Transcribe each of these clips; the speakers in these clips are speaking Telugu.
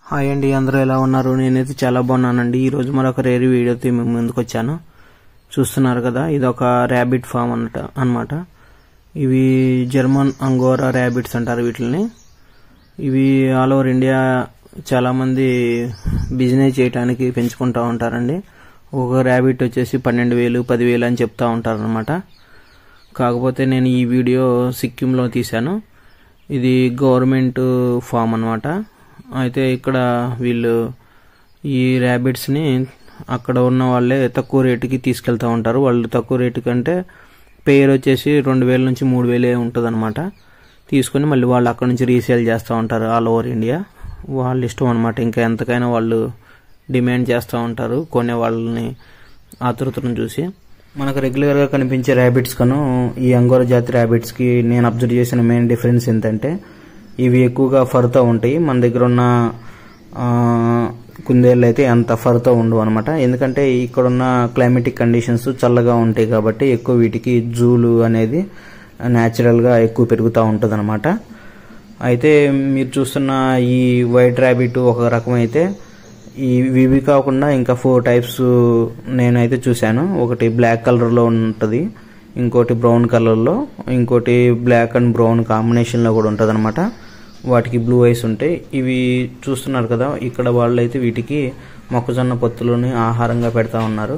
హాయ్ అండి అందరూ ఎలా ఉన్నారు నేనైతే చాలా బాగున్నానండి ఈరోజు మరొక రేరు వీడియోతో మేము ముందుకు వచ్చాను చూస్తున్నారు కదా ఇది ఒక ర్యాబిట్ ఫామ్ అన్నట అనమాట ఇవి జర్మన్ అంగోరా ర్యాబిట్స్ అంటారు వీటిని ఇవి ఆల్ ఓవర్ ఇండియా చాలామంది బిజినెస్ చేయడానికి పెంచుకుంటూ ఉంటారండి ఒక ర్యాబిట్ వచ్చేసి పన్నెండు వేలు పదివేలు అని చెప్తా ఉంటారనమాట కాకపోతే నేను ఈ వీడియో సిక్కింలో తీశాను ఇది గవర్నమెంట్ ఫామ్ అనమాట అయితే ఇక్కడ వీళ్ళు ఈ ర్యాబిట్స్ని అక్కడ ఉన్న వాళ్ళే తక్కువ రేటుకి తీసుకెళ్తూ ఉంటారు వాళ్ళు తక్కువ రేటు కంటే పేరు వచ్చేసి రెండు వేల నుంచి మూడు వేలే ఉంటుంది అనమాట తీసుకొని మళ్ళీ వాళ్ళు అక్కడ నుంచి రీసేల్ చేస్తూ ఉంటారు ఆల్ ఓవర్ ఇండియా వాళ్ళ ఇష్టం అనమాట ఇంకా ఎంతకైనా వాళ్ళు డిమాండ్ చేస్తూ ఉంటారు కొనే వాళ్ళని ఆతృతను చూసి మనకు రెగ్యులర్గా కనిపించే ర్యాబిట్స్ కను ఈ అంగోర జాతి ర్యాబిట్స్కి నేను అబ్జర్వ్ చేసిన మెయిన్ డిఫరెన్స్ ఏంటంటే ఇవి ఎక్కువగా ఫర్తో ఉంటాయి మన దగ్గర ఉన్న ఆ, కుందేళ్ళు అయితే అంత ఫర్తో ఉండవు అనమాట ఎందుకంటే ఇక్కడ ఉన్న క్లైమేటిక్ కండిషన్స్ చల్లగా ఉంటాయి కాబట్టి ఎక్కువ వీటికి జూలు అనేది న్యాచురల్గా ఎక్కువ పెరుగుతూ ఉంటుంది అనమాట అయితే మీరు చూస్తున్న ఈ వైట్ ర్యాబిట్ ఒక రకం అయితే ఈ ఇవి కాకుండా ఇంకా ఫోర్ టైప్స్ నేనైతే చూశాను ఒకటి బ్లాక్ కలర్లో ఉంటుంది ఇంకోటి బ్రౌన్ కలర్లో ఇంకోటి బ్లాక్ అండ్ బ్రౌన్ కాంబినేషన్లో కూడా ఉంటుంది అనమాట వాటికి బ్లూ ఐస్ ఉంటాయి ఇవి చూస్తున్నారు కదా ఇక్కడ వాళ్ళైతే వీటికి మొక్కజొన్న పొత్తులని ఆహారంగా పెడతా ఉన్నారు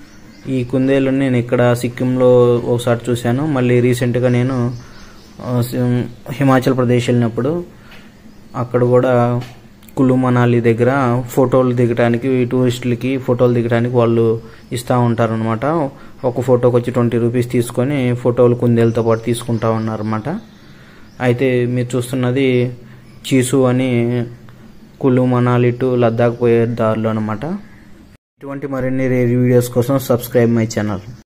ఈ కుందేళ్ళని నేను ఇక్కడ సిక్కింలో ఒకసారి చూశాను మళ్ళీ రీసెంట్గా నేను ఆ, సి- హిమాచల్ ప్రదేశ్ వెళ్ళినప్పుడు అక్కడ కూడా కులు మనాలి దగ్గర ఫోటోలు దిగడానికి టూరిస్టులకి ఫోటోలు దిగడానికి వాళ్ళు ఇస్తూ ఉంటారనమాట ఒక ఫోటోకి వచ్చి ట్వంటీ రూపీస్ తీసుకొని ఫోటోలు కుందేలతో పాటు తీసుకుంటా ఉన్నారన్నమాట అయితే మీరు చూస్తున్నది చీసు అని కులు మనాలి టు లద్దాఖ్ పోయే దారిలో అనమాట ఇటువంటి మరిన్ని రేడియో వీడియోస్ కోసం సబ్స్క్రైబ్ మై ఛానల్